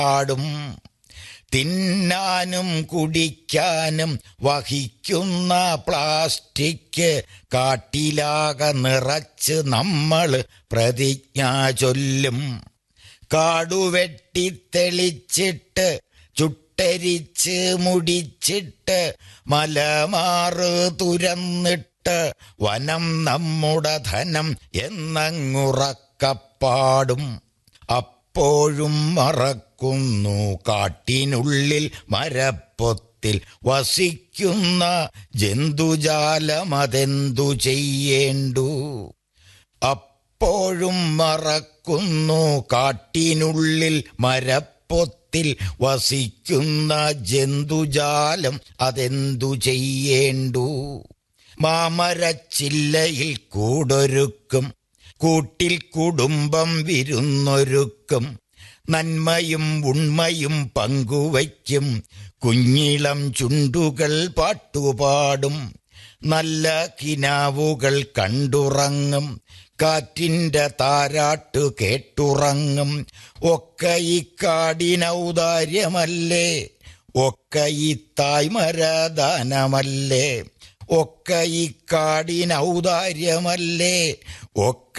പാടും തിന്നാനും കുടിക്കാനും വഹിക്കുന്ന പ്ലാസ്റ്റിക് കാട്ടിലാകെ നിറച്ച് നമ്മൾ പ്രതിജ്ഞ ചൊല്ലും കാടുവെട്ടി തെളിച്ചിട്ട് ചുട്ടരിച്ച് മുടിച്ചിട്ട് മലമാറ് തുരന്നിട്ട് വനം നമ്മുടെ ധനം എന്നങ്ങുറക്കപ്പാടും അപ്പോഴും മറക്കുന്നു കാട്ടിനുള്ളിൽ മരപ്പൊത്തിൽ വസിക്കുന്ന ജന്തുജാലമതെന്തു ചെയ്യേണ്ടു അപ്പോഴും മറക്കുന്നു കാട്ടിനുള്ളിൽ മരപ്പൊത്തിൽ വസിക്കുന്ന ജന്തുജാലം അതെന്തു ചെയ്യേണ്ടു മാമരച്ചില്ലയിൽ കൂടൊരുക്കും കൂട്ടിൽ കുടുംബം വിരുന്നൊരുക്കും നന്മയും ഉണ്മയും പങ്കുവയ്ക്കും കുഞ്ഞിളം ചുണ്ടുകൾ പാട്ടുപാടും നല്ല കിനാവുകൾ കണ്ടുറങ്ങും കാറ്റിന്റെ താരാട്ടു കേട്ടുറങ്ങും ഒക്കെ ഈ കാടിനൗദാര്യമല്ലേ ഒക്കെ ഈ തായ്മരദാനമല്ലേ ഒക്കെ ഈ കാടിനൗദാര്യമല്ലേ ഒക്കെ